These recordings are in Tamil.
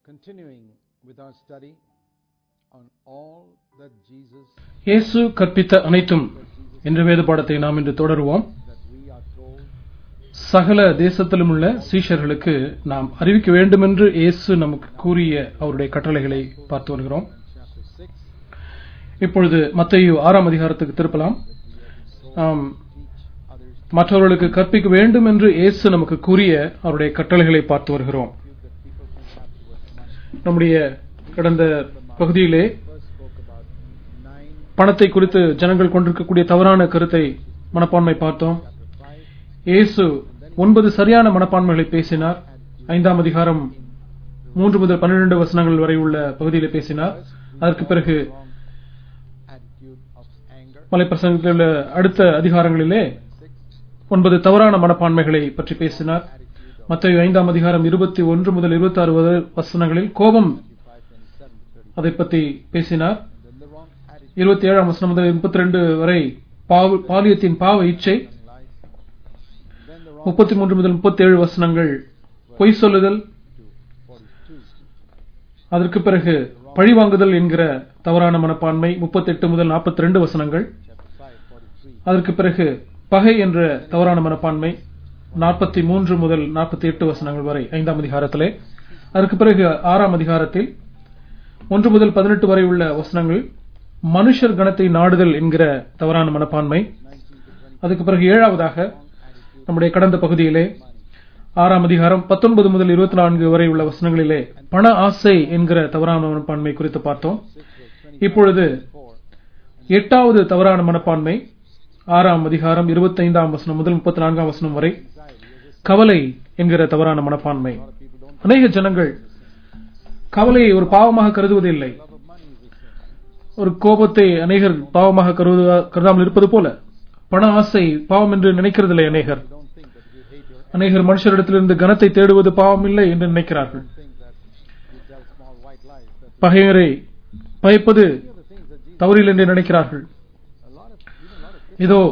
continuing with our study on all that Jesus இயேசு கற்பித்த அனைத்தும் என்ற வேத பாடத்தை நாம் இன்று தொடருவோம் that we are told சகல தேசத்திலும் உள்ள சீஷர்களுக்கு நாம் அறிவிக்க வேண்டும் என்று இயேசு நமக்கு கூறிய அவருடைய கட்டளைகளை பார்த்து வருகிறோம் chapter 6 இப்பொழுது மத்தேயு ஆறாம் அதிகாரத்துக்கு திருப்பலாம் நாம் teach others மற்றவர்களுக்கு கற்பிக்க வேண்டும் என்று இயேசு நமக்கு கூறிய அவருடைய கட்டளைகளை பார்த்து வருகிறோம் that people can have towards money. நம்முடைய கடந்த பகுதியிலே First spoke about nine பணத்தை குறித்து ஜனங்கள் கொண்டிருக்கக்கூடிய தவறான கருத்தை மனப்பான்மை பார்த்தோம் chapter 5 இயேசு ஒன்பது சரியான மனப்பான்மைகளை பேசினார் ஐந்தாம் அதிகாரம் மூன்று முதல் பன்னிரண்டு வசனங்கள் வரை உள்ள பகுதியிலே பேசினார் அதற்கு பிறகு wrong attitude of anger மலைப்பிரசங்கத்தில் உள்ள அடுத்த அதிகாரங்களிலே six ஒன்பது தவறான மனப்பான்மைகளை பற்றி பேசினார் attitude of மத்திய ஐந்தாம் அதிகாரம் இருபத்தி ஒன்று முதல் இருபத்தி ஆறு வசனங்களில் கோபம் 25 27 30 அதை பற்றி பேசினார் then the wrong attitude இருபத்தி ஏழாம் வசனம் முதல் முப்பத்தி ரெண்டு வரை பாவ- பாலியத்தின் பாவ இச்சை telling lies then the wrong முப்பத்தி மூன்று முதல் முப்பத்தி ஏழு வசனங்கள் பொய் சொல்லுதல் to 42 அதற்கு பிறகு பழிவாங்குதல் என்கிற தவறான மனப்பான்மை முப்பத்தெட்டு முதல் நாற்பத்தி ரெண்டு வசனங்கள் chapter 5 43 அதற்கு பிறகு பகை என்ற தவறான மனப்பான்மை நாற்பத்தி மூன்று முதல் நாற்பத்தி எட்டு வசனங்கள் வரை ஐந்தாம் அதிகாரத்திலே அதற்கு பிறகு ஆறாம் அதிகாரத்தில் ஒன்று முதல் பதினெட்டு வரை உள்ள வசனங்கள் மனுஷர் கணத்தை நாடுதல் என்கிற தவறான மனப்பான்மை 19 to 20 அதுக்கு பிறகு ஏழாவதாக நம்முடைய கடந்த பகுதியிலே ஆறாம் அதிகாரம் பத்தொன்பது முதல் இருபத்தி நான்கு வரை உள்ள வசனங்களிலே பண ஆசை என்கிற தவறான மனப்பான்மை குறித்து பார்த்தோம் இப்பொழுது எட்டாவது தவறான மனப்பான்மை ஆறாம் அதிகாரம் இருபத்தைந்தாம் வசனம் முதல் முப்பத்தி நான்காம் வசனம் வரை கவலை என்கிற தவறான மனப்பான்மை அநேக ஜனங்கள் கவலையை ஒரு பாவமாக கருதுவதில்லை ஒரு கோபத்தை அநேகர் பாவமாக கருதுவா கருதாமல் இருப்பது போல பண ஆசை பாவம் என்று நினைக்கிறதில்லை அநேகர் don't think that if you hate your அநேகர் மனுஷரிடத்திலிருந்து கனத்தை தேடுவது பாவம் இல்லை என்று நினைக்கிறார்கள் think that you tell small white lies that's பகையரை பயப்பது the things that Jesus தவறில்லை என்று நினைக்கிறார்கள் a lot of even a lot of இதோ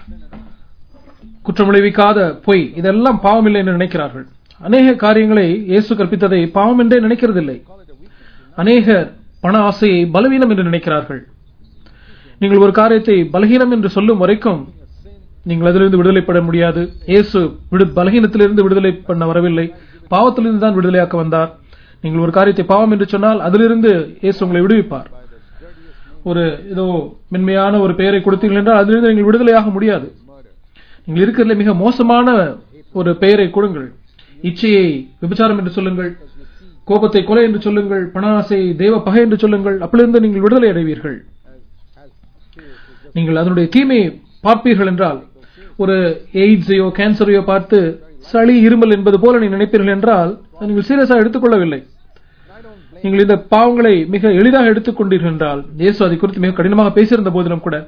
குற்றம் விளைவிக்காத பொய் இதெல்லாம் பாவம் இல்லை என்று நினைக்கிறார்கள் அநேக காரியங்களை இயேசு கற்பித்ததை பாவம் என்றே நினைக்கிறதில்லை call it a weakness அநேகர் பண ஆசையை பலவீனம் என்று நினைக்கிறார்கள் நீங்கள் ஒரு காரியத்தை பலகீனம் என்று சொல்லும் வரைக்கும் a sin நீங்கள் அதிலிருந்து விடுதலை பெற முடியாது இயேசு விடு பலகீனத்திலிருந்து விடுதலை பண்ண வரவில்லை பாவத்திலிருந்து தான் விடுதலையாக்க வந்தார் நீங்கள் ஒரு காரியத்தை பாவம் என்று சொன்னால் அதிலிருந்து இயேசு உங்களை விடுவிப்பார் by the dirtiest name ஒரு ஏதோ மென்மையான ஒரு பெயரை கொடுத்தீர்கள் என்றால் அதிலிருந்து நீங்கள் விடுதலையாக முடியாது murder நீங்கள் இருக்கிறதுல மிக மோசமான ஒரு பெயரை கொடுங்கள் இச்சையை விபச்சாரம் என்று சொல்லுங்கள் கோபத்தை கொலை என்று சொல்லுங்கள் பண ஆசை தெய்வ பகை என்று சொல்லுங்கள் அப்பிலிருந்து நீங்கள் விடுதலை அடைவீர்கள் as as serious as just நீங்கள் அதனுடைய தீமையை பார்ப்பீர்கள் என்றால் ஒரு எய்ட்ஸையோ கேன்சரையோ பார்த்து சளி இருமல் என்பது போல நீங்கள் நினைப்பீர்கள் என்றால் அதை நீங்கள் சீரியஸாக எடுத்துக்கொள்ளவில்லை I don't blame நீங்கள் இந்த பாவங்களை மிக எளிதாக எடுத்துக்கொண்டீர்கள் என்றால் இயேசு அதை குறித்து மிக கடினமாக பேசியிருந்த போதிலும் கூட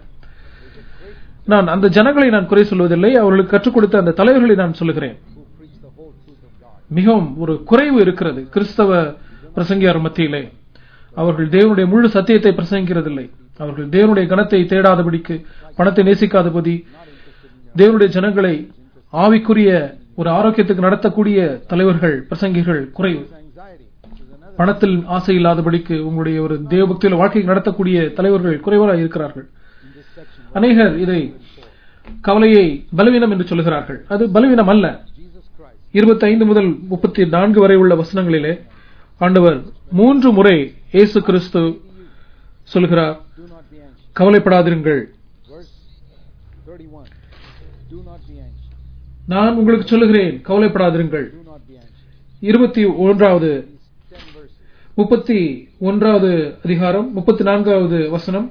நான் அந்த ஜனங்களை நான் குறை சொல்வதில்லை அவர்களுக்கு கற்றுக் கொடுத்த அந்த தலைவர்களை நான் சொல்லுகிறேன் who preach the whole truth of God மிகவும் ஒரு குறைவு இருக்கிறது கிறிஸ்தவ பிரசங்கியார் மத்தியிலே அவர்கள் தேவனுடைய முழு சத்தியத்தை பிரசங்கிக்கிறதில்லை அவர்கள் தேவனுடைய கணத்தை தேடாதபடிக்கு பணத்தை நேசிக்காதபடி தேவனுடைய ஜனங்களை ஆவிக்குரிய ஒரு ஆரோக்கியத்துக்கு நடத்தக்கூடிய தலைவர்கள் பிரசங்கிகள் குறைவு anxiety which is another பணத்தில் ஆசை இல்லாதபடிக்கு உங்களுடைய ஒரு தேவபக்தியில் வாழ்க்கை நடத்தக்கூடிய தலைவர்கள் குறைவாக இருக்கிறார்கள் in this section அநேகர் இதை கவலையை பலவீனம் என்று சொல்லுகிறார்கள் அது பலவீனம் அல்ல Jesus Christ இருபத்தி ஐந்து முதல் முப்பத்தி நான்கு வரை உள்ள வசனங்களிலே ஆண்டவர் மூன்று முறை இயேசு கிறிஸ்து சொல்கிறார் do not be anxious கவலைப்படாதிருங்கள் verse 31 do not be anxious நான் உங்களுக்கு சொல்லுகிறேன் கவலைப்படாதிருங்கள் do not be anxious இருபத்தி ஒன்றாவது these 10 verses முப்பத்தி ஒன்றாவது அதிகாரம் முப்பத்தி நான்காவது வசனம்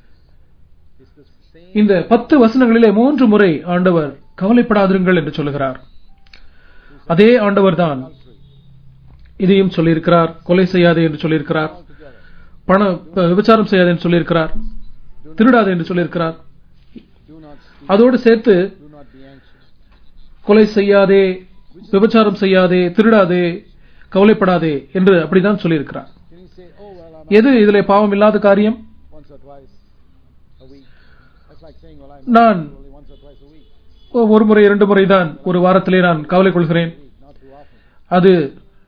is the same இந்த பத்து வசனங்களிலே மூன்று முறை ஆண்டவர் கவலைப்படாதிருங்கள் என்று சொல்லுகிறார் அதே ஆண்டவர் தான் இதையும் சொல்லியிருக்கிறார் கொலை செய்யாதே என்று சொல்லியிருக்கிறார் altogether பண ப- விபச்சாரம் செய்யாதே என்று சொல்லியிருக்கிறார் திருடாதே என்று சொல்லியிருக்கிறார் do not steal அதோடு சேர்த்து do not be anxious கொலை செய்யாதே விபச்சாரம் செய்யாதே திருடாதே கவலைப்படாதே என்று அப்படிதான் சொல்லியிருக்கிறார் can you say oh well I'm எது இதிலே பாவம் இல்லாத காரியம் once or twice a week that's like saying well I'm நான் only once or twice a week ஒ- ஒரு முறை இரண்டு முறை தான் ஒரு வாரத்திலே நான் கவலை கொள்கிறேன் week not too often அது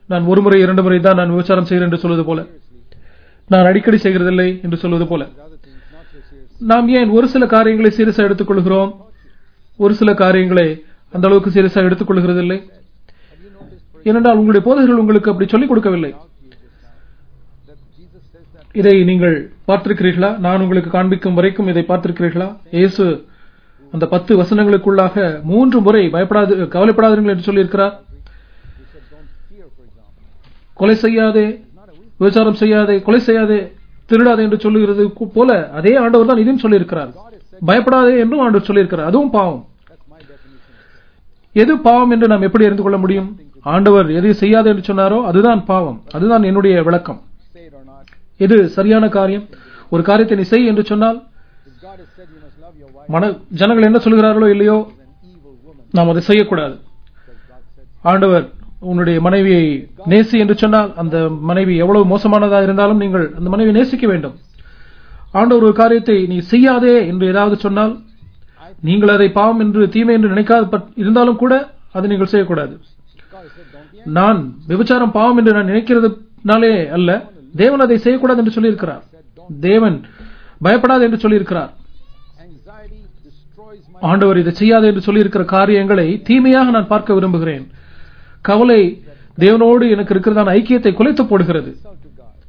நான் ஒரு முறை இரண்டு முறை தான் நான் விபச்சாரம் செய்கிறேன் என்று சொல்வது போல நான் அடிக்கடி செய்கிறதில்லை என்று சொல்வது போல with other things not so serious. நாம் ஏன் ஒரு சில காரியங்களை சீரியஸா எடுத்துக்கொள்கிறோம் ஒரு சில காரியங்களை அந்த அளவுக்கு சீரியஸா எடுத்துக்கொள்கிறதில்லை Have you noticed, for ஏனென்றால் உங்களுடைய போதகர்கள் உங்களுக்கு அப்படி சொல்லிக் கொடுக்கவில்லை example, you just now, that Jesus says that இதை நீங்கள் பார்த்திருக்கிறீர்களா நான் உங்களுக்கு காண்பிக்கும் வரைக்கும் இதை பார்த்திருக்கிறீர்களா இயேசு அந்த பத்து வசனங்களுக்குள்ளாக மூன்று முறை பயப்படாது கவலைப்படாதீர்கள் என்று சொல்லியிருக்கிறார் he said, don't fear, for example. கொலை செய்யாதே Not a weak விபச்சாரம் செய்யாதே கொலை செய்யாதே திருடாதே என்று சொல்லுகிறது கு- போல அதே ஆண்டவர் தான் இதையும் சொல்லியிருக்கிறார் God has said பயப்படாதே என்றும் ஆண்டவர் சொல்லியிருக்கிறார் அதுவும் பாவம் that's my definition of sin. எது பாவம் என்று நாம் எப்படி அறிந்து கொள்ள முடியும் ஆண்டவர் எதை செய்யாதே என்று சொன்னாரோ அதுதான் பாவம் அதுதான் என்னுடைய விளக்கம் Say it or not. எது சரியான காரியம் ஒரு காரியத்தை நீ செய் என்று சொன்னால் If God has said you must love your wife, மன ஜனங்கள் என்ன சொல்கிறார்களோ இல்லையோ is an evil woman, நாம் அதை செய்யக்கூடாது because God said ஆண்டவர் உன்னுடைய மனைவியை நேசி என்று சொன்னால் அந்த மனைவி எவ்வளவு மோசமானதாக இருந்தாலும் நீங்கள் அந்த மனைவியை நேசிக்க வேண்டும் ஆண்டவர் ஒரு காரியத்தை நீ செய்யாதே என்று ஏதாவது சொன்னால் நீங்கள் அதை பாவம் என்று தீமை என்று நினைக்காத பட்- இருந்தாலும் கூட அதை நீங்கள் செய்யக்கூடாது God has said don't be நான் விபச்சாரம் பாவம் என்று நான் நினைக்கிறதுனாலே அல்ல தேவன் அதை செய்யக்கூடாது என்று சொல்லியிருக்கிறார் தேவன் பயப்படாது என்று சொல்லியிருக்கிறார் anxiety destroys my ஆண்டவர் இதை செய்யாதே என்று சொல்லியிருக்கிற காரியங்களை தீமையாக நான் பார்க்க விரும்புகிறேன் கவலை தேவனோடு எனக்கு இருக்கிறதான ஐக்கியத்தை குலைத்து போடுகிறது insult to God.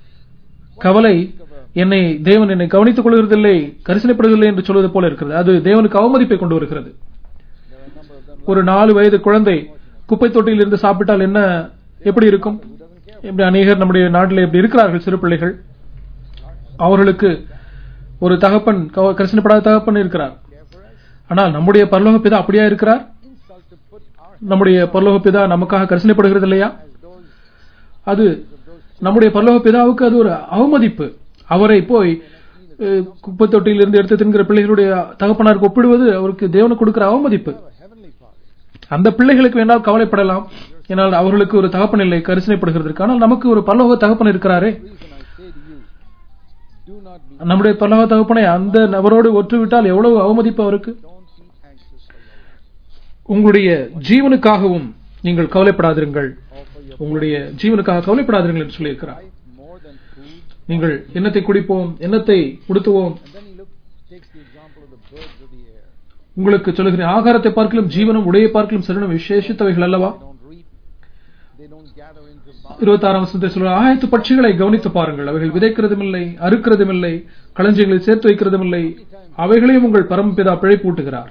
கவலை என்னை தேவன் என்னை கவனித்துக் கொள்கிறதில்லை கரிசனைப்படுவதில்லை என்று சொல்வது போல இருக்கிறது அது தேவனுக்கு அவமதிப்பை கொண்டு வருகிறது There are a number of them ஒரு நாலு வயது குழந்தை குப்பை தொட்டியில் இருந்து சாப்பிட்டால் என்ன எப்படி இருக்கும் who doesn't care. இப்படி அநேகர் நம்முடைய நாட்டில் இப்படி இருக்கிறார்கள் சிறு பிள்ளைகள் அவர்களுக்கு ஒரு தகப்பன் கவ- கரிசனைப்படாத தகப்பன் இருக்கிறார் Care for us. ஆனால் நம்முடைய பரலோக பிதா அப்படியா இருக்கிறார் Insult to put our நம்முடைய பரலோக பிதா நமக்காக கரிசனைப்படுகிறது இல்லையா as those அது of those நம்முடைய பரலோக பிதாவுக்கு அது ஒரு அவமதிப்பு அவரை போய் அஹ், குப்பை தொட்டியிலிருந்து எடுத்து தின்கிற பிள்ளைகளுடைய தகப்பனாருக்கு ஒப்பிடுவது அவருக்கு தேவனுக்கு கொடுக்கிற அவமதிப்பு have a heavenly Father. அந்த பிள்ளைகளுக்கு வேணால் கவலைப்படலாம் ஏனால் அவர்களுக்கு ஒரு தகப்பன் இல்லை கரிசனைப்படுகிறதற்கு ஆனால் நமக்கு ஒரு பரலோக தகப்பன் இருக்கிறாரே Reason I say to you, do not be நம்முடைய பரலோக தகப்பனை அந்த நபரோடு ஒற்றுவிட்டால் எவ்வளவு அவமதிப்பு அவருக்கு don't be anxious for your life உங்களுடைய ஜீவனுக்காகவும் நீங்கள் கவலைப்படாதிருங்கள் or for your உங்களுடைய ஜீவனுக்காக கவலைப்படாதிருங்கள் என்று சொல்லியிருக்கிறார் life more than food. நீங்கள் என்னத்தை குடிப்போம் என்னத்தை உடுத்துவோம் And then he look, takes the example of the birds of the air. உங்களுக்கு சொல்லுகிறேன் ஆகாரத்தை பார்க்கலும் ஜீவனும் உடையை பார்க்கலும் சரணம் விசேஷித்தவைகள் அல்லவா They don't reap, they don't gather into barns. இருபத்தாறாம் வசனத்தை சொல்ற ஆயத்து பட்சிகளை கவனித்து பாருங்கள் அவைகள் விதைக்கிறதும் இல்லை அறுக்கிறதும் இல்லை களஞ்சியங்களை சேர்த்து வைக்கிறதும் இல்லை அவைகளையும் உங்கள் பரமபிதா பிழைப்பூட்டுகிறார்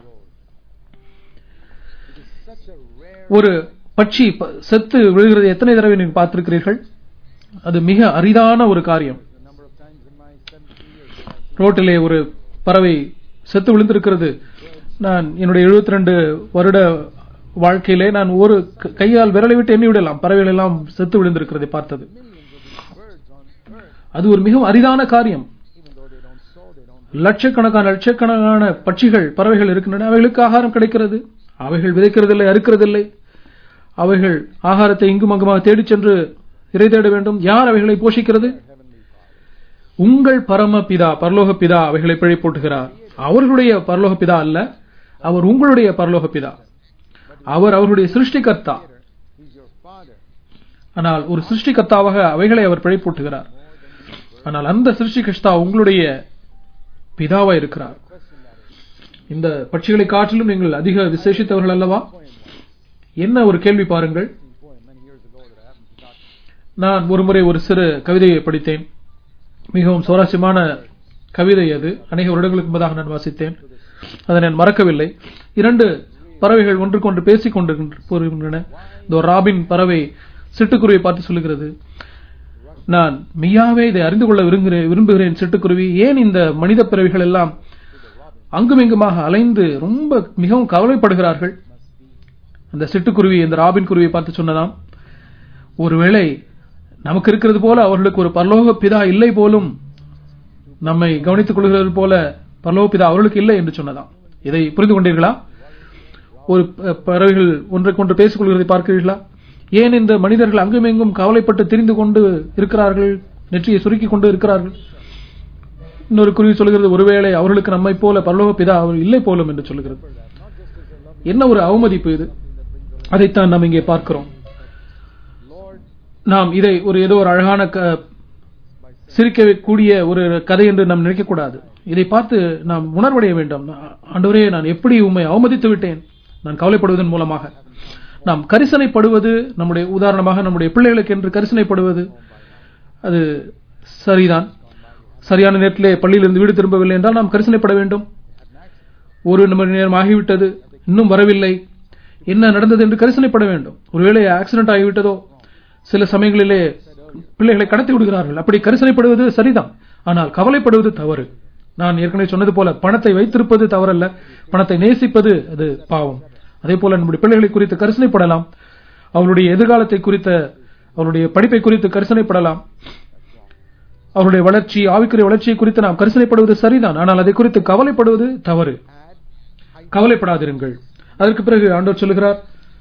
It is such a rare ஒரு பட்சி ப- செத்து விழுகிறது எத்தனை தடவை நீங்கள் பார்த்திருக்கிறீர்கள் அது மிக அரிதான ஒரு காரியம் the number of times in my 70 years that I've seen ரோட்டிலே ஒரு பறவை செத்து விழுந்திருக்கிறது நான் என்னுடைய 72 வருட வாழ்க்கையிலே நான் ஒரு க- கையால் விரலை விட்டு எண்ணி விடலாம் பறவைகள் எல்லாம் செத்து விழுந்திருக்கிறதை பார்த்தது millions of these birds on earth, அது ஒரு மிகவும் அரிதான காரியம் even though they don't sow, they don't லட்சக்கணக்கான லட்சக்கணக்கான பட்சிகள் பறவைகள் இருக்கின்றன அவைகளுக்கு ஆகாரம் கிடைக்கிறது அவைகள் விதைக்கிறதில்லை அறுக்கிறதில்லை அவைகள் ஆகாரத்தை இங்கும் அங்குமாக தேடிச் சென்று இறை தேட வேண்டும் யார் அவைகளை போஷிக்கிறது heavenly Father. உங்கள் பரம பிதா பரலோக பிதா அவைகளை பிழை போட்டுகிறார் அவர்களுடைய பரலோக பிதா அல்ல அவர் உங்களுடைய பரலோக பிதா அவர் அவர்களுடைய சிருஷ்டிகர்த்தா He's your Father. ஆனால் ஒரு சிருஷ்டிகர்த்தாவாக அவைகளை அவர் பிழை போட்டுகிறார் ஆனால் அந்த சிருஷ்டிகர்த்தா உங்களுடைய பிதாவா இருக்கிறார் Question that is. இந்த பட்சிகளை காட்டிலும் நீங்கள் அதிக விசேஷித்தவர்கள் அல்லவா Poem was என்ன ஒரு கேள்வி பாருங்கள் a poem many years ago that I haven't forgotten. நான் ஒருமுறை ஒரு சிறு கவிதையை படித்தேன் மிகவும் சுவாரஸ்யமான கவிதை அது அநேக வருடங்களுக்கு முன்பதாக நான் வாசித்தேன் அதை நான் மறக்கவில்லை இரண்டு பறவைகள் ஒன்றுக்கொன்று பேசிக் கொண்டிருக்கின்ற- போகின்றன இந்த ஒரு ராபின் பறவை சிட்டுக்குருவியை பார்த்து சொல்லுகிறது நான் மெய்யாவே இதை அறிந்து கொள்ள விரும்புகிறேன் விரும்புகிறேன் சிட்டுக்குருவி ஏன் இந்த மனித பிறவிகள் எல்லாம் அங்குமிங்குமாக அலைந்து ரொம்ப மிகவும் கவலைப்படுகிறார்கள் அந்த சிட்டுக்குருவி இந்த ராபின் குருவியை பார்த்து சொன்னதாம் ஒருவேளை நமக்கு இருக்கிறது போல அவர்களுக்கு ஒரு பரலோக பிதா இல்லை போலும் நம்மை கவனித்துக் கொள்கிறது போல பரலோக பிதா அவர்களுக்கு இல்லை என்று சொன்னதாம் இதை புரிந்து கொண்டீர்களா ஒரு ப- பறவைகள் ஒன்றைக்கொன்று பேசிக் கொள்கிறதை பார்க்கிறீர்களா ஏன் இந்த மனிதர்கள் அங்கும் இங்கும் கவலைப்பட்டு திரிந்து கொண்டு இருக்கிறார்கள் நெற்றியை சுருக்கிக் கொண்டு இருக்கிறார்கள் இன்னொரு குருவி சொல்கிறது ஒருவேளை அவர்களுக்கு நம்மை போல பரலோக பிதா அவர் இல்லை போலும் என்று சொல்லுகிறது என்ன ஒரு அவமதிப்பு இது அதைத்தான் நாம் இங்கே பார்க்கிறோம் Lord, நாம் இதை ஒரு ஏதோ ஒரு அழகான க- சிரிக்கக்கூடிய ஒரு கதை என்று நாம் நினைக்கக்கூடாது இதை பார்த்து நாம் உணர்வடைய வேண்டும் ஆண்டவரே நான் எப்படி உம்மை அவமதித்து விட்டேன் நான் கவலைப்படுவதன் மூலமாக நாம் கரிசனைப்படுவது நம்முடைய உதாரணமாக நம்முடைய பிள்ளைகளுக்கு என்று கரிசனைப்படுவது அது சரிதான் சரியான நேரத்திலே பள்ளியிலிருந்து வீடு திரும்பவில்லை என்றால் நாம் கரிசனைப்பட வேண்டும் ஒரு மணி நேரம் ஆகிவிட்டது இன்னும் வரவில்லை என்ன நடந்தது என்று கரிசனைப்பட வேண்டும் ஒருவேளை ஆக்சிடென்ட் ஆகிவிட்டதோ சில சமயங்களிலே பிள்ளைகளை கடத்தி விடுகிறார்கள் அப்படி கரிசனைப்படுவது சரிதான் ஆனால் கவலைப்படுவது தவறு நான் ஏற்கனவே சொன்னது போல பணத்தை வைத்திருப்பது தவறல்ல பணத்தை நேசிப்பது அது பாவம் அதே போல நம்முடைய பிள்ளைகளை குறித்து கரிசனைப்படலாம் அவருடைய எதிர்காலத்தை குறித்த அவருடைய படிப்பை குறித்து கரிசனைப்படலாம் அவருடைய வளர்ச்சி ஆவிக்குரிய வளர்ச்சியை குறித்து நாம் கரிசனைப்படுவது சரிதான் ஆனால் அதை குறித்து கவலைப்படுவது தவறு கவலைப்படாதிருங்கள் அதற்கு பிறகு ஆண்டவர் சொல்லுகிறார்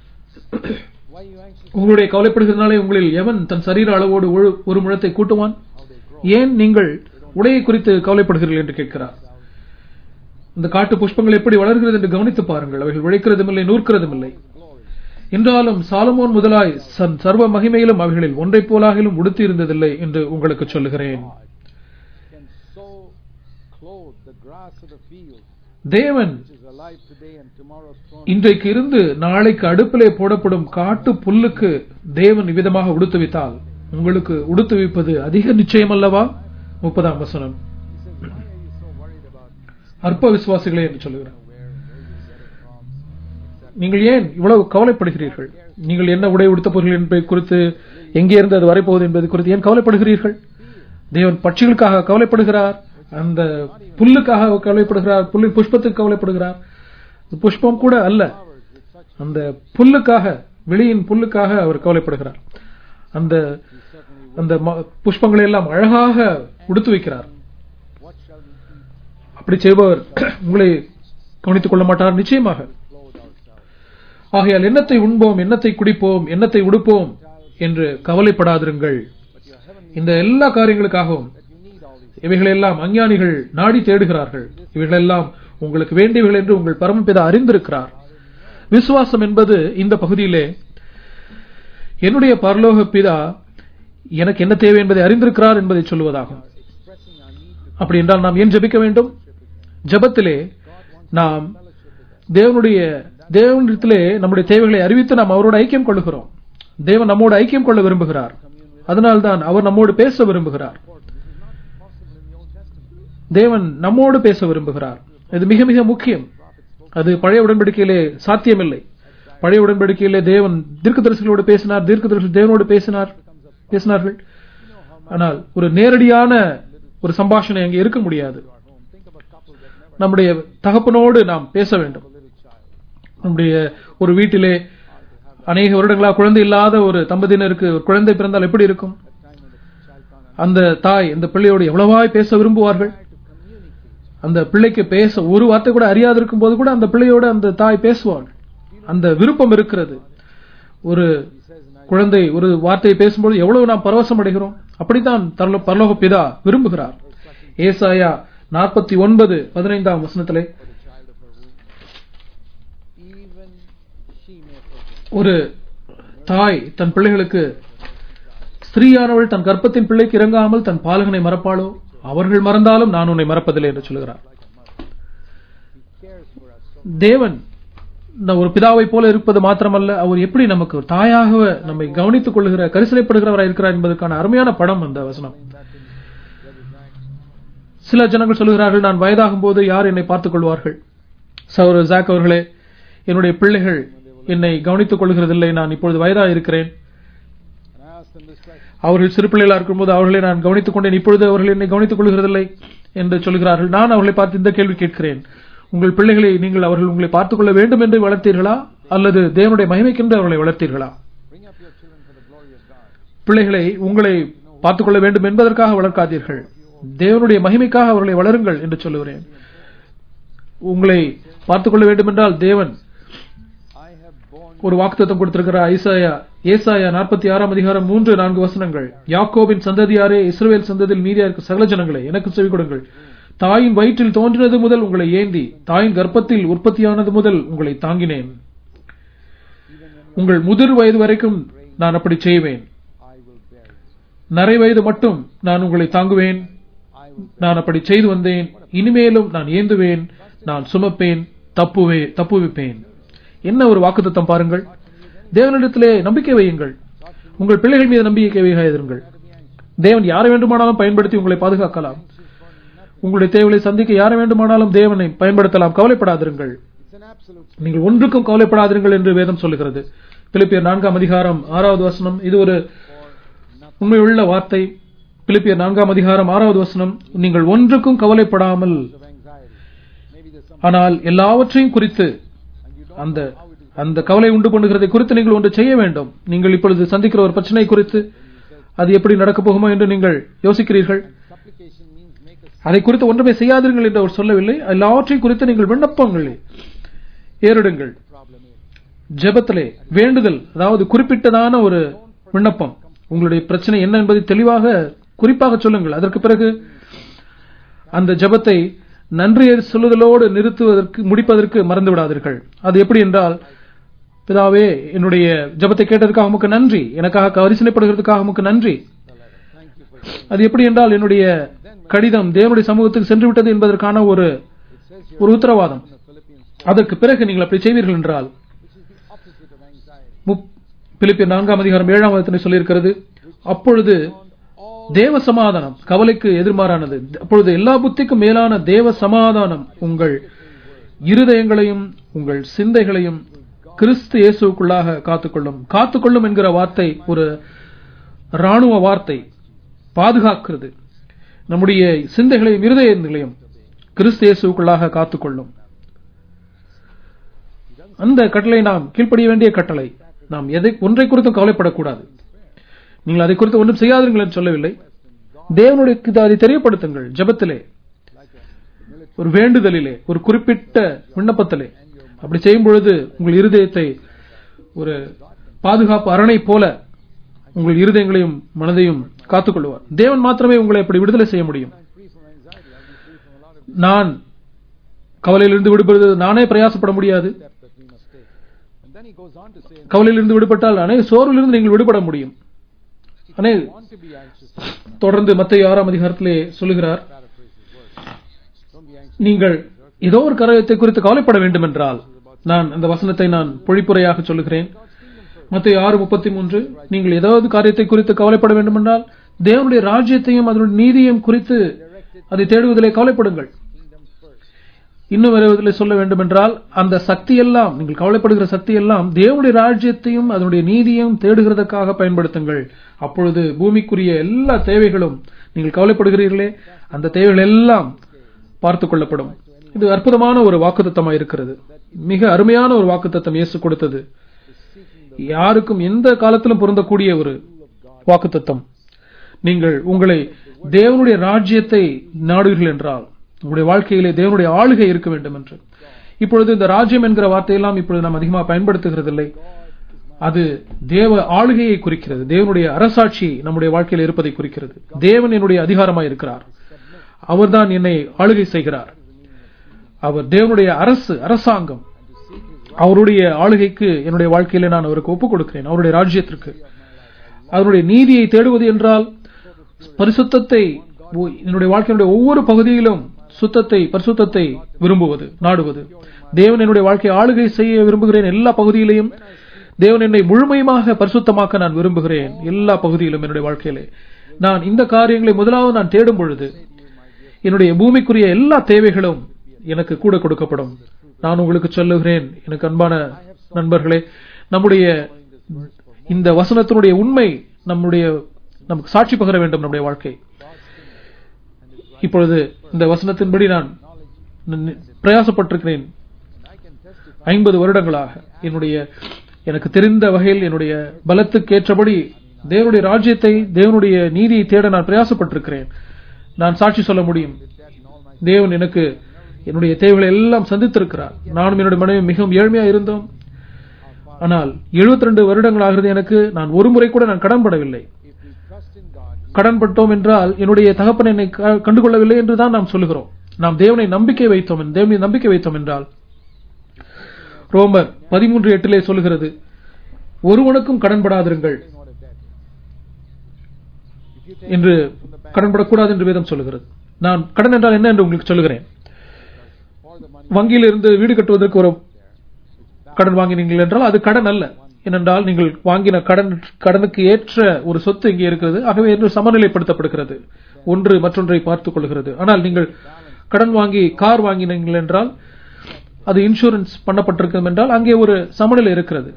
Why are you anxious? உங்களுடைய கவலைப்படுகிறதுனாலே உங்களில் எவன் தன் சரீர அளவோடு ஒரு- ஒரு முழத்தை கூட்டுவான் ஏன் நீங்கள் உடையை குறித்து கவலைப்படுகிறீர்கள் என்று கேட்கிறார் இந்த காட்டு புஷ்பங்கள் எப்படி வளர்கிறது என்று கவனித்து பாருங்கள் அவைகள் உழைக்கிறதும் இல்லை நூற்கிறதும் இல்லை என்றாலும் சாலமோன் முதலாய் சன் சர்வ மகிமையிலும் அவைகளில் ஒன்றைப் போலாகிலும் உடுத்தி இருந்ததில்லை என்று உங்களுக்கு சொல்லுகிறேன் Can so clothe the grass of the field, தேவன் which is alive today and tomorrow thrown இன்றைக்கு இருந்து நாளைக்கு அடுப்பிலே போடப்படும் காட்டு புல்லுக்கு தேவன் இவ்விதமாக உடுத்துவித்தால் உங்களுக்கு உடுத்துவிப்பது அதிக நிச்சயம் அல்லவா முப்பதாம் வசனம் He says, Why are you so worried about அற்ப விசுவாசிகளே என்று சொல்லுகிறார் where and where you get it from? Etc. நீங்கள் ஏன் இவ்வளவு கவலைப்படுகிறீர்கள் நீங்கள் என்ன உடை உடுத்தப் போகிறீர்கள் என்பதை குறித்து எங்கே இருந்து அது வரப்போகுது என்பது குறித்து ஏன் கவலைப்படுகிறீர்கள் தேவன் பட்சிகளுக்காக கவலைப்படுகிறார் அந்த புல்லுக்காக கவலைப்படுகிறார் புல்லின் புஷ்பத்துக்கு கவலைப்படுகிறார் புஷ்பம் கூட அல்ல Flowers with such அந்த புல்லுக்காக வெளியின் புல்லுக்காக அவர் கவலைப்படுகிறார் அந்த he certainly அந்த ம- புஷ்பங்களை எல்லாம் அழகாக உடுத்து வைக்கிறார் what shall we eat, அப்படி செய்பவர் உங்களை கவனித்துக் கொள்ள மாட்டார் நிச்சயமாக clothe ourselves. ஆகையால் எண்ணத்தை உண்போம் எண்ணத்தை குடிப்போம் எண்ணத்தை உடுப்போம் என்று கவலைப்படாதிருங்கள் But your heavenly இந்த எல்லா காரியங்களுக்காகவும் that you need all these இவைகளெல்லாம் அஞ்ஞானிகள் நாடி தேடுகிறார்கள் இவைகளெல்லாம் உங்களுக்கு வேண்டியவைகள் என்று உங்கள் பரமபிதா அறிந்திருக்கிறார் விசுவாசம் என்பது இந்த பகுதியிலே என்னுடைய பரலோக பிதா எனக்கு என்ன தேவை என்பதை அறிந்திருக்கிறார் என்பதை சொல்லுவதாகும் expressing our need to அப்படி என்றால் நாம் ஏன் ஜெபிக்க வேண்டும் ஜெபத்திலே நாம் தேவனுடைய தேவனிடத்திலே நம்முடைய தேவைகளை அறிவித்து நாம் அவரோடு ஐக்கியம் கொள்ளுகிறோம் தேவன் நம்மோடு ஐக்கியம் கொள்ள விரும்புகிறார் அதனால்தான் அவர் நம்மோடு பேச விரும்புகிறார் This is not possible in the Old Testament. தேவன் நம்மோடு பேச விரும்புகிறார் இது மிக மிக முக்கியம் அது பழைய உடன்படிக்கையிலே சாத்தியமில்லை பழைய உடன்படிக்கையிலே தேவன் தீர்க்கதரிசிகளோடு பேசினார் தீர்க்கதரிசி தேவனோடு பேசினார் பேசினார்கள் ஆனால் ஒரு நேரடியான ஒரு சம்பாஷணை அங்கே இருக்க முடியாது Our home. Think of a couple that never நம்முடைய தகப்பனோடு நாம் பேச வேண்டும் have a little child. நம்முடைய ஒரு வீட்டிலே அநேக வருடங்களா குழந்தை இல்லாத ஒரு தம்பதியினருக்கு ஒரு குழந்தை பிறந்தால் எப்படி இருக்கும் At time when the child can't அந்த தாய் இந்த பிள்ளையோடு எவ்வளவாய் பேச விரும்புவார்கள் try to communicate. அந்த பிள்ளைக்கு பேச ஒரு வார்த்தை கூட அறியாது இருக்கும் போது கூட அந்த பிள்ளையோடு அந்த தாய் பேசுவாள் அந்த விருப்பம் இருக்கிறது ஒரு He says in குழந்தை ஒரு வார்த்தையை பேசும்போது எவ்வளவு நாம் பரவசம் அடைகிறோம் அப்படித்தான் தரல- பரலோக பிதா விரும்புகிறார் ஏசாயா நாற்பத்தி ஒன்பது பதினைந்தாம் வசனத்திலே for the child of her womb. Even she may forget. ஒரு தாய் தன் பிள்ளைகளுக்கு ஸ்திரீயானவள் தன் கர்ப்பத்தின் பிள்ளைக்கு இறங்காமல் தன் பாலகனை மறப்பாளோ அவர்கள் மறந்தாலும் நான் உன்னை மறப்பதில்லை என்று சொல்கிறார் Like a mother. He cares for us so தேவன் இந்த ஒரு பிதாவை போல இருப்பது மாத்திரமல்ல அவர் எப்படி நமக்கு ஒரு தாயாக நம்மை கவனித்துக் கொள்ளுகிற கரிசனைப்படுகிறவராக இருக்கிறார் என்பதற்கான அருமையான படம் அந்த வசனம் that in Brother Zach. சில ஜனங்கள் சொல்கிறார்கள் நான் வயதாகும் போது யார் என்னை பார்த்துக் கொள்வார்கள் சௌர ஜாக் அவர்களே என்னுடைய பிள்ளைகள் என்னை கவனித்துக் கொள்கிறதில்லை நான் இப்பொழுது வயதாக இருக்கிறேன் And I asked them this question. அவர்கள் சிறு பிள்ளைகளாக இருக்கும்போது அவர்களை நான் கவனித்துக் கொண்டேன் இப்பொழுது அவர்கள் என்னை கவனித்துக் கொள்கிறதில்லை என்று சொல்கிறார்கள் நான் அவர்களை பார்த்து இந்த கேள்வி கேட்கிறேன் உங்கள் பிள்ளைகளை நீங்கள் அவர்கள் உங்களை பார்த்துக் கொள்ள வேண்டும் என்று வளர்த்தீர்களா அல்லது தேவனுடைய மகிமைக்கென்று அவர்களை வளர்த்தீர்களா Bring up your children for the glory of God. பிள்ளைகளை உங்களை பார்த்துக் கொள்ள வேண்டும் என்பதற்காக வளர்க்காதீர்கள் தேவனுடைய மகிமைக்காக அவர்களை வளருங்கள் என்று சொல்லுகிறேன் உங்களை பார்த்துக் கொள்ள வேண்டும் என்றால் தேவன் I have borne ஒரு வாக்குத்தத்தம் கொடுத்திருக்கிறார் ஐசாயா ஏசாயா நாற்பத்தி ஆறாம் அதிகாரம் மூன்று நான்கு வசனங்கள் யாக்கோபின் சந்ததியாரே இஸ்ரவேல் சந்ததியில் மீதியா இருக்க சகல ஜனங்களே எனக்கு செவி கொடுங்கள் தாயின் வயிற்றில் தோன்றினது முதல் உங்களை ஏந்தி தாயின் கர்ப்பத்தில் உற்பத்தியானது முதல் உங்களை தாங்கினேன் உங்கள் முதிர் வயது வரைக்கும் நான் அப்படி செய்வேன் I will நரை வயது மட்டும் நான் உங்களை தாங்குவேன் I will நான் அப்படி செய்து வந்தேன் இனிமேலும் நான் ஏந்துவேன் நான் சுமப்பேன் தப்புவே தப்புவிப்பேன் என்ன ஒரு வாக்குத்தத்தம் பாருங்கள் தேவனிடத்திலே நம்பிக்கை வையுங்கள் உங்கள் பிள்ளைகள் மீது நம்பிக்கை வைகாதிருங்கள் தேவன் யாரை வேண்டுமானாலும் பயன்படுத்தி உங்களை பாதுகாக்கலாம் உங்களுடைய தேவைகளை சந்திக்க யாரை வேண்டுமானாலும் தேவனை பயன்படுத்தலாம் கவலைப்படாதிருங்கள் It's an absolute நீங்கள் ஒன்றுக்கும் கவலைப்படாதீர்கள் என்று வேதம் சொல்லுகிறது பிலிப்பியர் நான்காம் அதிகாரம் ஆறாவது வசனம் இது ஒரு உண்மையுள்ள வார்த்தை பிலிப்பியர் நான்காம் அதிகாரம் ஆறாவது வசனம் நீங்கள் ஒன்றுக்கும் கவலைப்படாமல் of anxiety. Maybe there's some ஆனால் எல்லாவற்றையும் குறித்து and you don't அந்த அந்த கவலை உண்டு பண்ணுகிறதை குறித்து நீங்கள் ஒன்று செய்ய வேண்டும் நீங்கள் இப்பொழுது சந்திக்கிற ஒரு பிரச்சனை குறித்து அது எப்படி நடக்கப் போகுமோ என்று நீங்கள் யோசிக்கிறீர்கள் supplication means make a அதை குறித்து ஒன்றுமே செய்யாதீர்கள் என்று அவர் சொல்லவில்லை எல்லாவற்றையும் குறித்து நீங்கள் விண்ணப்பங்களை ஏறிடுங்கள் problem is. ஜெபத்திலே வேண்டுதல் அதாவது குறிப்பிட்டதான ஒரு விண்ணப்பம் உங்களுடைய பிரச்சனை என்ன என்பதை தெளிவாக குறிப்பாக சொல்லுங்கள் அதற்கு பிறகு அந்த ஜெபத்தை நன்றி சொல்லுதலோடு நிறுத்துவதற்கு முடிப்பதற்கு மறந்து விடாதீர்கள் அது எப்படி என்றால் பிதாவே என்னுடைய ஜெபத்தை கேட்டதற்காக உமக்கு நன்றி எனக்காக கரிசனைப்படுகிறதுக்காக உமக்கு நன்றி Thank you for your அது எப்படி என்றால் என்னுடைய கடிதம் தேவனுடைய சமூகத்துக்கு சென்று விட்டது என்பதற்கான ஒரு It says here ஒரு உத்தரவாதம் in the Philippians 4, அதற்கு பிறகு நீங்கள் அப்படி செய்வீர்கள் என்றால் which is the opposite of anxiety. முப்- பிலிப்பியர் நான்காம் அதிகாரம் ஏழாம் வசனத்தில் சொல்லியிருக்கிறது அப்பொழுது All தேவ சமாதானம் கவலைக்கு எதிர்மாறானது அப்பொழுது எல்லா புத்திக்கும் மேலான தேவ சமாதானம் உங்கள் இருதயங்களையும் உங்கள் சிந்தைகளையும் கிறிஸ்து இயேசுக்குள்ளாக காத்துக்கொள்ளும் காத்துக்கொள்ளும் என்கிற வார்த்தை ஒரு ராணுவ வார்த்தை பாதுகாக்கிறது நம்முடைய சிந்தைகளையும் இருதயங்களையும் கிறிஸ்து இயேசுக்குள்ளாக காத்துக்கொள்ளும் அந்த கட்டளை நாம் கீழ்ப்படிய வேண்டிய கட்டளை நாம் எதை ஒன்றை குறித்தும் கவலைப்படக்கூடாது நீங்கள் அதை குறித்து ஒன்றும் செய்யாதீர்கள் என்று சொல்லவில்லை தேவனுடைய அதை தெரியப்படுத்துங்கள் ஜெபத்திலே ஒரு வேண்டுதலிலே ஒரு குறிப்பிட்ட விண்ணப்பத்திலே அப்படி செய்யும் பொழுது உங்கள் இருதயத்தை ஒரு பாதுகாப்பு அரணை போல உங்கள் இருதயங்களையும் மனதையும் காத்துக்கொள்வார் தேவன் மாத்திரமே உங்களை அப்படி விடுதலை செய்ய முடியும் free from anxiety. I'll be free from a lot of நான் கவலையிலிருந்து விடுபடுவது நானே பிரயாசப்பட முடியாது steps that we must take. And then he goes on to say, கவலையிலிருந்து விடுபட்டால் அநேக சோர்விலிருந்து நீங்கள் விடுபட முடியும் அநே if you want to be anxious, தொடர்ந்து மத்திய ஆறாம் அதிகாரத்திலே சொல்லுகிறார் paraphrase his words. Don't be anxious. நீங்கள் ஏதோ ஒரு காரியத்தை குறித்து கவலைப்பட வேண்டும் என்றால் நான் அந்த வசனத்தை நான் பொழிப்புரையாக சொல்லுகிறேன் மத்திய ஆறு முப்பத்தி மூன்று நீங்கள் ஏதாவது காரியத்தை குறித்து கவலைப்பட வேண்டும் என்றால் தேவனுடைய ராஜ்யத்தையும் அதனுடைய நீதியையும் குறித்து அதை தேடுவதிலே கவலைப்படுங்கள் Kingdom first. இன்னும் வருவதில் சொல்ல வேண்டும் என்றால் அந்த சக்தி எல்லாம் நீங்கள் கவலைப்படுகிற சக்தி எல்லாம் தேவனுடைய ராஜ்யத்தையும் அதனுடைய நீதியையும் தேடுகிறதுக்காக பயன்படுத்துங்கள் அப்பொழுது பூமிக்குரிய எல்லா தேவைகளும் நீங்கள் கவலைப்படுகிறீர்களே அந்த தேவைகள் எல்லாம் பார்த்துக் கொள்ளப்படும் இது அற்புதமான ஒரு வாக்குத்தத்தமாக இருக்கிறது மிக அருமையான ஒரு வாக்குத்தத்தம் இயேசு கொடுத்தது யாருக்கும் எந்த காலத்திலும் பொருந்தக்கூடிய ஒரு வாக்குத்தத்தம் நீங்கள் உங்களை தேவனுடைய ராஜ்யத்தை நாடுவீர்கள் என்றால் உங்களுடைய வாழ்க்கையிலே தேவனுடைய ஆளுகை இருக்க வேண்டும் என்று இப்பொழுது இந்த ராஜ்யம் என்கிற வார்த்தையெல்லாம் இப்பொழுது நாம் அதிகமாக பயன்படுத்துகிறதில்லை அது தேவ ஆளுகையை குறிக்கிறது தேவனுடைய அரசாட்சி நம்முடைய வாழ்க்கையில் இருப்பதை குறிக்கிறது தேவன் என்னுடைய அதிகாரமாய் இருக்கிறார் அவர்தான் என்னை ஆளுகை செய்கிறார் அவர் தேவனுடைய அரசு அரசாங்கம் அவருடைய ஆளுகைக்கு என்னுடைய வாழ்க்கையில நான் அவருக்கு ஒப்புக் கொடுக்கிறேன் அவருடைய ராஜ்யத்திற்கு அவருடைய நீதியை தேடுவது என்றால் பரிசுத்தத்தை ஒ- என்னுடைய வாழ்க்கையினுடைய ஒவ்வொரு பகுதியிலும் சுத்தத்தை பரிசுத்தத்தை விரும்புவது நாடுவது தேவன் என்னுடைய வாழ்க்கையை ஆளுகை செய்ய விரும்புகிறேன் எல்லா பகுதியிலையும் தேவன் என்னை முழுமையுமாக பரிசுத்தமாக்க நான் விரும்புகிறேன் எல்லா பகுதியிலும் என்னுடைய வாழ்க்கையிலே நான் இந்த காரியங்களை முதலாவது நான் தேடும் பொழுது என்னுடைய பூமிக்குரிய எல்லா தேவைகளும் எனக்கு கூட கொடுக்கப்படும் நான் உங்களுக்கு சொல்லுகிறேன் எனக்கு அன்பான நண்பர்களே நம்முடைய இந்த வசனத்தினுடைய உண்மை நம்முடைய நமக்கு சாட்சி பகர வேண்டும் நம்முடைய வாழ்க்கை இப்பொழுது இந்த வசனத்தின்படி நான் ந- பிரயாசப்பட்டிருக்கிறேன் ஐம்பது வருடங்களாக என்னுடைய எனக்கு தெரிந்த வகையில் என்னுடைய பலத்துக்கு ஏற்றபடி தேவனுடைய ராஜ்யத்தை தேவனுடைய நீதியை தேட நான் பிரயாசப்பட்டிருக்கிறேன் நான் சாட்சி சொல்ல முடியும் தேவன் எனக்கு என்னுடைய தேவைகளை எல்லாம் சந்தித்திருக்கிறார் நானும் என்னுடைய மனைவி மிகவும் ஏழ்மையா இருந்தோம் ஆனால் 72 ரெண்டு வருடங்களாகிறது எனக்கு நான் ஒரு முறை கூட நான் கடன்படவில்லை If we trust in God, கடன்பட்டோம் என்றால் என்னுடைய தகப்பன் என்னை க- கண்டுகொள்ளவில்லை என்று தான் நாம் சொல்லுகிறோம் நாம் தேவனை நம்பிக்கை வைத்தோம் என் தேவனை நம்பிக்கை வைத்தோம் என்றால் ரோமர் பதிமூன்று எட்டிலே சொல்லுகிறது ஒருவனுக்கும் கடன்படாதிருங்கள் not a debt. If என்று கடன்படக்கூடாது என்று வேதம் சொல்லுகிறது நான் கடன் என்றால் என்ன என்று உங்களுக்கு சொல்லுகிறேன் or the money வங்கியில் இருந்து வீடு கட்டுவதற்கு ஒரு கடன் வாங்கினீர்கள் என்றால் அது கடன் அல்ல ஏனென்றால் நீங்கள் வாங்கின கடன் கடனுக்கு ஏற்ற ஒரு சொத்து இங்கே இருக்கிறது ஆகவே என்று சமநிலைப்படுத்தப்படுகிறது ஒன்று மற்றொன்றை பார்த்துக் கொள்கிறது ஆனால் நீங்கள் கடன் வாங்கி கார் வாங்கினீர்கள் என்றால் அது இன்சூரன்ஸ் பண்ணப்பட்டிருக்கும் என்றால் அங்கே ஒரு சமநிலை இருக்கிறது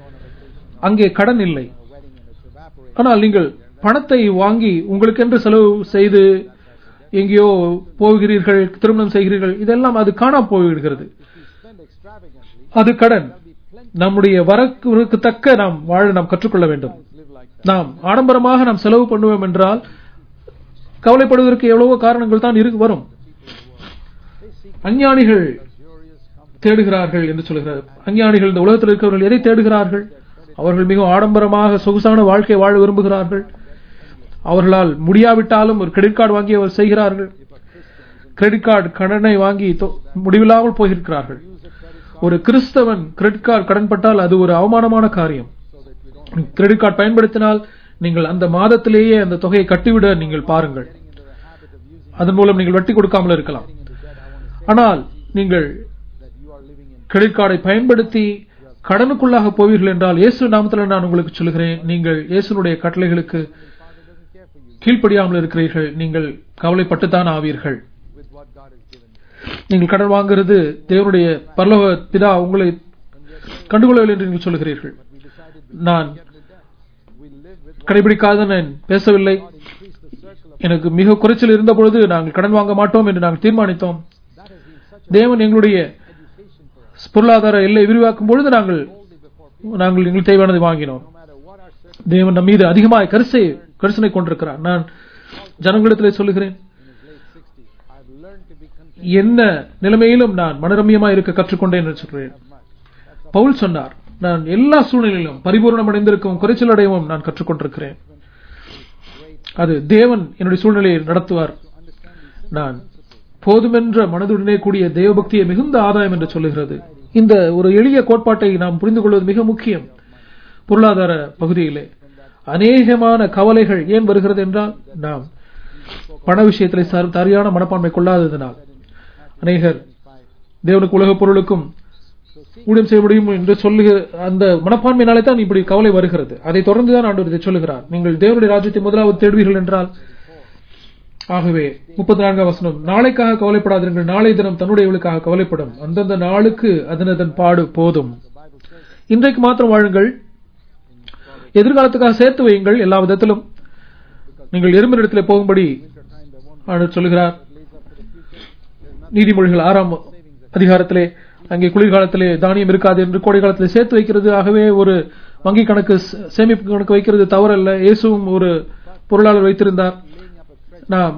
அங்கே கடன் இல்லை a wedding and it's evaporated. ஆனால் நீங்கள் பணத்தை வாங்கி உங்களுக்கென்று செலவு செய்து எங்கேயோ போகிறீர்கள் திருமணம் செய்கிறீர்கள் இதெல்லாம் அது காணாம போய்விடுகிறது If we spend extravagantly, அது கடன் there'll be plenty நம்முடைய வரக்கு தக்க நாம் வாழ நாம் கற்றுக்கொள்ள வேண்டும் of live like that. நாம் ஆடம்பரமாக நாம் செலவு பண்ணுவோம் என்றால் கவலைப்படுவதற்கு எவ்வளவோ காரணங்கள் தான் இருக்கு வரும் They seek அஞ்ஞானிகள் luxurious comfort. தேடுகிறார்கள் என்று சொல்கிறார் அஞ்ஞானிகள் இந்த உலகத்தில் இருக்கிறவர்கள் எதை தேடுகிறார்கள் அவர்கள் மிகவும் ஆடம்பரமாக சொகுசான வாழ்க்கை வாழ விரும்புகிறார்கள் அவர்களால் முடியாவிட்டாலும் ஒரு கிரெடிட் கார்டு வாங்கி அவர் செய்கிறார்கள் கிரெடிட் கார்டு கடனை வாங்கி தொ- முடிவில்லாமல் போயிருக்கிறார்கள் Use a credit card ஒரு கிறிஸ்தவன் கிரெடிட் கார்டு கடன்பட்டால் அது ஒரு அவமானமான காரியம் so that we don't credit card பயன்படுத்தினால் நீங்கள் அந்த மாதத்திலேயே அந்த தொகையை கட்டிவிட நீங்கள் பாருங்கள் get into the habit of using அதன் மூலம் நீங்கள் வட்டி கொடுக்காமல் இருக்கலாம் into debt. I want to say ஆனால் நீங்கள் that you are living in credit கார்டை பயன்படுத்தி கடனுக்குள்ளாக போவீர்கள் என்றால் இயேசு நாமத்தில் நான் உங்களுக்கு சொல்கிறேன் நீங்கள் இயேசுனுடைய கட்டளைகளுக்கு Father doesn't care for you கீழ்ப்படியாமல் இருக்கிறீர்கள் நீங்கள் கவலைப்பட்டுத்தான் ஆவீர்கள் with what God has given you. நீங்கள் கடன் வாங்குறது தேவனுடைய பரலோக பிதா உங்களை கண்டுகொள்ளவில்லை என்று நீங்கள் சொல்கிறீர்கள் We decided நான் we get with that. We live with what கடைபிடிக்காத நான் பேசவில்லை God increased the circle of எனக்கு மிக குறைச்சல் இருந்த பொழுது நாங்கள் கடன் வாங்க மாட்டோம் என்று நாங்கள் தீர்மானித்தோம் that has been such தேவன் எங்களுடைய education for us. பொருளாதார எல்லை விரிவாக்கும் பொழுது நாங்கள் Boldly before people, நாங்கள் எங்களுக்கு தேவையானதை வாங்கினோம் no matter what our circle தேவன் நம் மீது அதிகமாக கரிசை கரிசனை கொண்டிருக்கிறார் நான் ஜனங்களிடத்திலே சொல்லுகிறேன் in his late 60s, I've learned to be content என்ன நிலைமையிலும் நான் மனரம்யமாக இருக்க கற்றுக்கொண்டேன் என்று சொல்கிறேன் much. That's a பவுல் சொன்னார் நான் எல்லா சூழ்நிலையிலும் பரிபூர்ணம் அடைந்திருக்கும் குறைச்சல் அடையவும் நான் கற்றுக்கொண்டிருக்கிறேன் அது தேவன் என்னுடைய சூழ்நிலையை நடத்துவார் understand these நான் போதுமென்ற மனதுடனே கூடிய தேவபக்தியை மிகுந்த ஆதாயம் என்று சொல்லுகிறது இந்த ஒரு எளிய கோட்பாட்டை நாம் புரிந்து கொள்வது மிக முக்கியம் பொருளாதார பகுதியிலே அநேகமான கவலைகள் ஏன் வருகிறது என்றால் நாம் பண விஷயத்திலே சரி- சரியான மனப்பான்மை கொள்ளாததினால் அநேகர் தேவனுக்கு உலக பொருளுக்கும் ஊழியம் செய்ய முடியும் என்று சொல்லுகிற அந்த மனப்பான்மையினாலே தான் இப்படி கவலை வருகிறது அதை தொடர்ந்து தான் ஆண்டவர் இதை சொல்லுகிறார் நீங்கள் தேவனுடைய ராஜ்யத்தை முதலாவது தேடுவீர்கள் என்றால் ஆகவே முப்பத்தி நான்காம் வசனம் நாளைக்காக கவலைப்படாதீர்கள் நாளை தினம் தன்னுடையவளுக்காக கவலைப்படும் அந்தந்த நாளுக்கு அதனதன் பாடு போதும் இன்றைக்கு மாத்திரம் வாழுங்கள் எதிர்காலத்துக்காக சேர்த்து வையுங்கள் எல்லா விதத்திலும் நீங்கள் எறும்பினிடத்தில் போகும்படி ஆண்டவர் சொல்லுகிறார் நீதிமொழிகள் ஆறாம் அதிகாரத்திலே அங்கே குளிர்காலத்திலே தானியம் இருக்காது என்று கோடை காலத்திலே சேர்த்து வைக்கிறது ஆகவே ஒரு வங்கி கணக்கு சே- சேமிப்பு கணக்கு வைக்கிறது தவறல்ல இயேசுவும் ஒரு பொருளாளர் வைத்திருந்தார் நாம்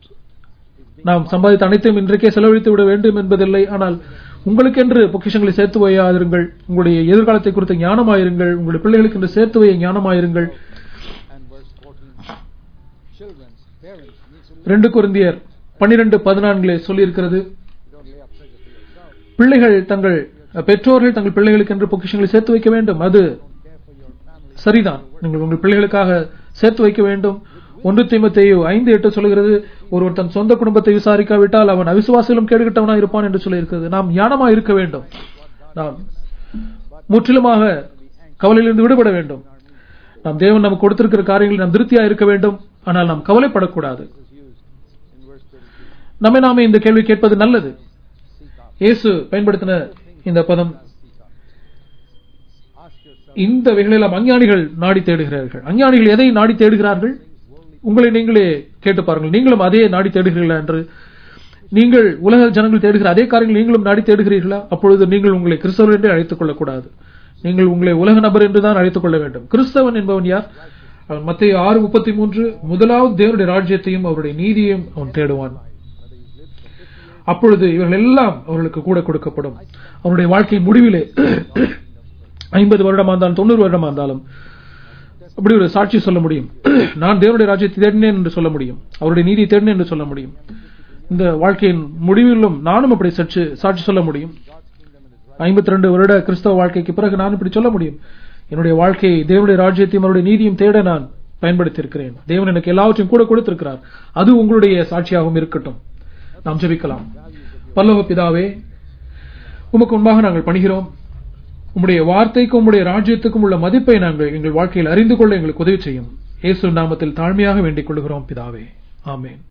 நாம் சம்பாதித்த அனைத்தையும் இன்றைக்கே செலவழித்து விட வேண்டும் என்பதில்லை ஆனால் உங்களுக்கென்று பொக்கிஷங்களை சேர்த்து வையாதிருங்கள் உங்களுடைய எதிர்காலத்தை குறித்த ஞானமாயிருங்கள் உங்களுடைய பிள்ளைகளுக்கு என்று சேர்த்து வைய ஞானமாயிருங்கள் and verse 14. Children's parents need to ரெண்டு குருந்தியர் பன்னிரண்டு பதினான்கிலே சொல்லியிருக்கிறது don't lay up treasure for yourself. பிள்ளைகள் தங்கள் பெற்றோர்கள் தங்கள் பிள்ளைகளுக்கு என்று பொக்கிஷங்களை சேர்த்து வைக்க வேண்டும் அது Don't care for your family. சரிதான் நீங்கள் உங்கள் பிள்ளைகளுக்காக சேர்த்து வைக்க வேண்டும் ஒன்று தீமத்தையோ ஐந்து எட்டு சொல்கிறது ஒருவர் தன் சொந்த குடும்பத்தை விசாரிக்காவிட்டால் அவன் அவிசுவாசிலும் கேடுகட்டவனா இருப்பான் என்று சொல்லியிருக்கிறது நாம் ஞானமா இருக்க வேண்டும் நாம் முற்றிலுமாக கவலையிலிருந்து விடுபட வேண்டும் நாம் தேவன் நமக்கு கொடுத்திருக்கிற காரியங்களில் நாம் திருப்தியா இருக்க வேண்டும் ஆனால் நாம் கவலைப்படக்கூடாது is used in verse 32. நம்மை நாமே இந்த கேள்வி கேட்பது நல்லது Seek out. இயேசு பயன்படுத்தின இந்த பதம் Seek out. Ask yourself, இந்த வகைகளெல்லாம் அஞ்ஞானிகள் நாடி தேடுகிறார்கள் அஞ்ஞானிகள் எதை நாடி தேடுகிறார்கள் உங்களை நீங்களே கேட்டு பாருங்கள் நீங்களும் அதே நாடி தேடுகிறீர்களா என்று நீங்கள் உலக ஜனங்கள் தேடுகிற அதே காரியங்கள் நீங்களும் நாடி தேடுகிறீர்களா அப்பொழுது நீங்கள் உங்களை கிறிஸ்தவர் என்று அழைத்துக் கொள்ளக்கூடாது நீங்கள் உங்களை உலக நபர் என்று தான் அழைத்துக் கொள்ள வேண்டும் கிறிஸ்தவன் என்பவன் யார் அவன் மத்திய ஆறு முப்பத்தி மூன்று முதலாவது தேவனுடைய ராஜ்யத்தையும் அவருடைய நீதியையும் அவன் தேடுவான் அப்பொழுது இவர்கள் எல்லாம் அவர்களுக்கு கூட கொடுக்கப்படும் அவருடைய வாழ்க்கையின் முடிவிலே ஐம்பது வருடமா இருந்தாலும் தொண்ணூறு வருடமா இருந்தாலும் அப்படி ஒரு சாட்சி சொல்ல முடியும் நான் தேவனுடைய ராஜ்யத்தை தேடினேன் என்று சொல்ல முடியும் அவருடைய நீதியை தேடினேன் என்று சொல்ல முடியும் இந்த வாழ்க்கையின் முடிவிலும் நானும் அப்படி சற்று சாட்சி சொல்ல முடியும் ஐம்பத்தி ரெண்டு வருட கிறிஸ்தவ வாழ்க்கைக்கு பிறகு நான் இப்படி சொல்ல முடியும் என்னுடைய வாழ்க்கையை தேவனுடைய ராஜ்யத்தையும் அவருடைய நீதியும் தேட நான் பயன்படுத்தியிருக்கிறேன் தேவன் எனக்கு எல்லாவற்றையும் கூட கொடுத்திருக்கிறார் அது உங்களுடைய சாட்சியாகவும் இருக்கட்டும் நாம் ஜெபிக்கலாம் பல்லவ பிதாவே உமக்கு முன்பாக நாங்கள் பணிகிறோம் உம்முடைய வார்த்தைக்கும் உம்முடைய ராஜ்யத்துக்கும் உள்ள மதிப்பை நாங்கள் எங்கள் வாழ்க்கையில் அறிந்து கொள்ள எங்களுக்கு உதவி செய்யும் இயேசு நாமத்தில் தாழ்மையாக வேண்டிக் கொள்கிறோம் பிதாவே ஆமென்